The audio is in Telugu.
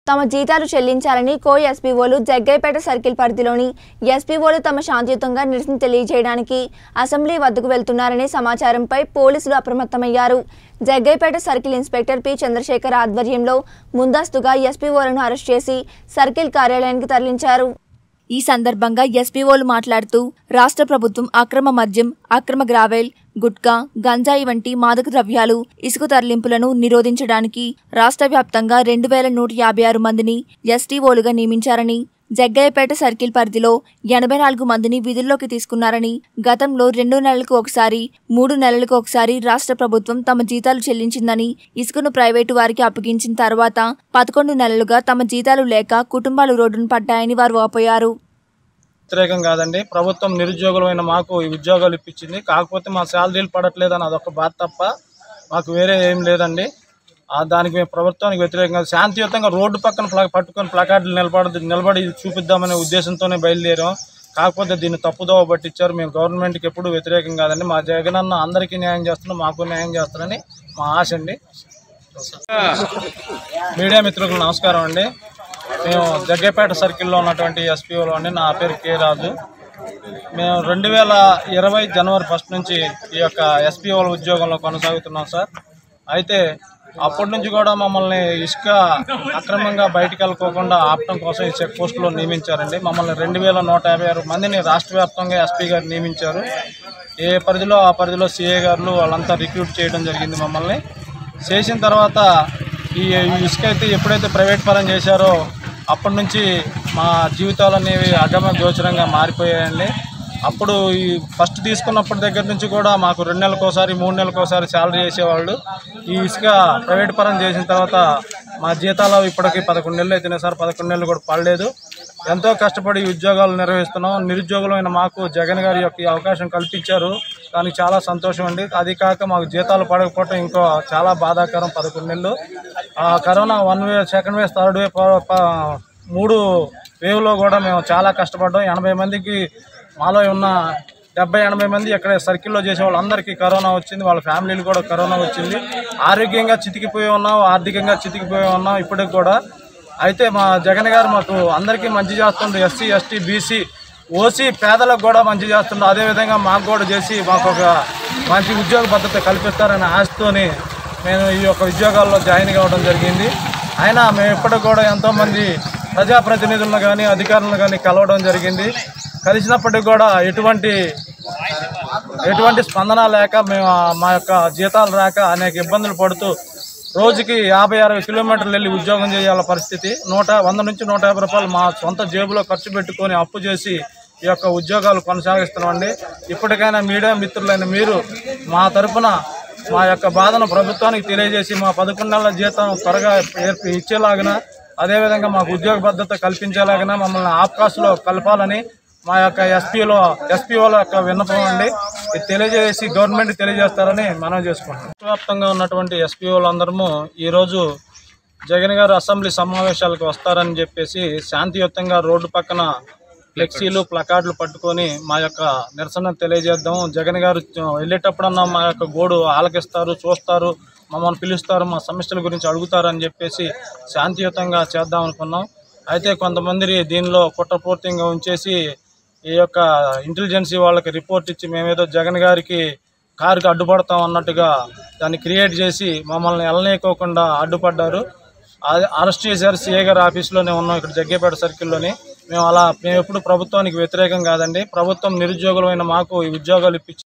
తమ జీతాలు చెల్లించాలని కో ఎస్పీఓలు జగ్గైపేట సర్కిల్ పరిధిలోని ఎస్పీఓలు తమ శాంతియుతంగా నిరసన తెలియజేయడానికి అసెంబ్లీ వద్దకు వెళ్తున్నారనే సమాచారంపై పోలీసులు అప్రమత్తమయ్యారు Jaggayyapeta circle inspector P Chandrasekhar ఆధ్వర్యంలో ముందస్తుగా ఎస్పీఓలను అరెస్ట్ చేసి సర్కిల్ కార్యాలయానికి తరలించారు ఈ సందర్భంగా ఎస్పీఓలు మాట్లాడుతూ రాష్ట్ర ప్రభుత్వం అక్రమ మద్యం అక్రమ గ్రావెల్ గుట్కా గంజాయి వంటి మాదక ద్రవ్యాలు ఇసుక తరలింపులను నిరోధించడానికి రాష్ట్ర వ్యాప్తంగా రెండు వేల నూట యాభై ఆరు మందిని ఎస్టీఓలుగా నియమించారని జగ్గయ్యపేట సర్కిల్ పరిధిలో ఎనభై నాలుగు మందిని విధుల్లోకి తీసుకున్నారని గతంలో రెండు నెలలకు ఒకసారి మూడు నెలలకు ఒకసారి రాష్ట్ర ప్రభుత్వం తమ జీతాలు చెల్లించిందని ఇసుకను ప్రైవేటు వారికి అప్పగించిన తర్వాత పదకొండు నెలలుగా తమ జీతాలు లేక కుటుంబాలు రోడ్డును పడ్డాయని వారు వాపోయారు వ్యతిరేకం కాదండి ప్రభుత్వం నిరుద్యోగులమైన మాకు ఈ ఉద్యోగాలు ఇప్పించింది కాకపోతే మా శాలరీలు పడట్లేదని అదొక బాధ తప్ప మాకు వేరే ఏం లేదండి ఆ దానికి మేము ప్రభుత్వానికి వ్యతిరేకంగా శాంతియుతంగా రోడ్డు పక్కన ప్లా పట్టుకొని ప్లకార్డులు నిలబడి నిలబడి ఇది చూపిద్దామనే ఉద్దేశంతోనే బయలుదేరాం కాకపోతే దీన్ని తప్పుదోవ పట్టించారు మేము గవర్నమెంట్కి ఎప్పుడు వ్యతిరేకం కాదండి మా జగనన్న అందరికీ న్యాయం చేస్తున్నాం మాకు న్యాయం చేస్తారని మా ఆశ అండి మీడియా మిత్రులకు నమస్కారం అండి మేము జగ్గేపేట సర్కిల్లో ఉన్నటువంటి ఎస్పీఓలో అండి నా పేరు కే రాజు మేము రెండు వేల ఇరవై జనవరి ఫస్ట్ నుంచి ఈ యొక్క ఎస్పీఓల ఉద్యోగంలో కొనసాగుతున్నాం సార్ అయితే అప్పటి నుంచి కూడా మమ్మల్ని ఇసుక అక్రమంగా బయటికి వెళ్ళకోకుండా ఆపడం కోసం ఈ చెక్ పోస్టులో నియమించారండి మమ్మల్ని రెండు వేల నూట యాభై ఆరు మందిని రాష్ట్ర వ్యాప్తంగా ఎస్పీ గారు నియమించారు ఏ పరిధిలో ఆ పరిధిలో సిఏ గారు వాళ్ళంతా రిక్రూట్ చేయడం జరిగింది మమ్మల్ని చేసిన తర్వాత ఈ ఈ ఇసుక అయితే ఎప్పుడైతే ప్రైవేట్ పరం చేశారో అప్పటి నుంచి మా జీవితాలు అనేవి అగమ గోచరంగా మారిపోయాయండి అప్పుడు ఈ ఫస్ట్ తీసుకున్నప్పటి దగ్గర నుంచి కూడా మాకు రెండు నెలలకు ఒకసారి మూడు నెలలకు ఒకసారి శాలరీ చేసేవాళ్ళు ఈ ఇసుక ప్రైవేట్ పరం చేసిన తర్వాత మా జీతాలు ఇప్పటికి పదకొండు నెలలు అయితేనే సార్ పదకొండు నెలలు కూడా పడలేదు ఎంతో కష్టపడి ఈ ఉద్యోగాలు నిర్వహిస్తున్నాం నిరుద్యోగులైన మాకు జగన్ గారి యొక్క ఈ అవకాశం కల్పించారు దానికి చాలా సంతోషం అండి అది కాక మాకు జీతాలు పడకపోవటం ఇంకో చాలా బాధాకరం పదకొండు నెలలు ఆ corona one way second wave third wave ప- ప- మూడు వేవ్లో కూడా మేము చాలా కష్టపడ్డాం ఎనభై మందికి మాలో ఉన్న డెబ్బై ఎనభై మంది ఇక్కడ సర్కిల్లో చేసే వాళ్ళందరికీ కరోనా వచ్చింది వాళ్ళ ఫ్యామిలీలు కూడా కరోనా వచ్చింది ఆరోగ్యంగా చితికిపోయి ఉన్నాం ఆర్థికంగా చితికిపోయి ఉన్నాం ఇప్పటికి కూడా అయితే మా జగన్ గారు మాకు అందరికీ మంచి చేస్తుండ్రు ఎస్సీ ఎస్టీ బీసీ ఓసీ పేదలకు కూడా మంచి చేస్తుండ్రు అదేవిధంగా మాకు కూడా చేసి మాకు ఒక మంచి ఉద్యోగ భద్రత కల్పిస్తారనే ఆశతోని మేము ఈ యొక్క ఉద్యోగాల్లో జాయిన్ కావడం జరిగింది అయినా మేము ఇప్పటికి కూడా ఎంతోమంది ప్రజాప్రతినిధులను కానీ అధికారులను కానీ కలవడం జరిగింది కలిసినప్పటికి కూడా ఎటువంటి ఎటువంటి స్పందన లేక మేము ఆ- మా యొక్క జీతాలు రాక అనేక ఇబ్బందులు పడుతూ రోజుకి యాభై అరవై కిలోమీటర్లు వెళ్ళి ఉద్యోగం చేయాల పరిస్థితి నూట వంద నుంచి నూట యాభై రూపాయలు మా సొంత జేబులో ఖర్చు పెట్టుకొని అప్పు చేసి ఈ యొక్క ఉద్యోగాలు కొనసాగిస్తున్నామండి ఇప్పటికైనా మీడియా మిత్రులైన మీరు మా తరపున మా యొక్క బాధను ప్రభుత్వానికి తెలియజేసి మా పదకొండు నెలల జీతం త్వరగా ఏర్ప- ఇచ్చేలాగిన అదేవిధంగా మాకు ఉద్యోగ భద్రత కల్పించేలాగిన మమ్మల్ని ఆప్కాస్లో కలపాలని మా యొక్క ఎస్పీలో ఎస్పీఓల యొక్క విన్నపం అండి ఇది తెలియజేసి గవర్నమెంట్ తెలియజేస్తారని మనం చేసుకుంటాం వ్యాప్తంగా ఉన్నటువంటి ఎస్పీఓలు అందరము ఈరోజు జగన్ గారు అసెంబ్లీ సమావేశాలకు వస్తారని చెప్పేసి శాంతియుతంగా రోడ్డు పక్కన ఫ్లెక్సీలు ప్లకార్డులు పట్టుకొని మా యొక్క నిరసన తెలియజేద్దాం జగన్ గారు వెళ్ళేటప్పుడన్నా మా యొక్క గోడు ఆలకిస్తారు చూస్తారు మమ్మల్ని పిలుస్తారు మా సమస్యల గురించి అడుగుతారని చెప్పేసి శాంతియుతంగా చేద్దాం అనుకున్నాం అయితే కొంతమంది దీనిలో కుట్రపూర్తిగా ఉంచేసి ఈ యొక్క ఇంటెలిజెన్సీ వాళ్ళకి రిపోర్ట్ ఇచ్చి మేమేదో జగన్ గారికి కారుకి అడ్డుపడతాం అన్నట్టుగా దాన్ని క్రియేట్ చేసి మమ్మల్ని వెళ్ళనీయకోకుండా అడ్డుపడ్డారు అది అరెస్ట్ చేశారు సిఏ గారి ఆఫీస్లోనే ఉన్నాం ఇక్కడ జగ్గేపేట సర్కిల్లోని మేము అలా మేము ఎప్పుడు ప్రభుత్వానికి వ్యతిరేకం కాదండి ప్రభుత్వం నిరుద్యోగులమైన మాకు ఈ ఉద్యోగాలు ఇప్పించి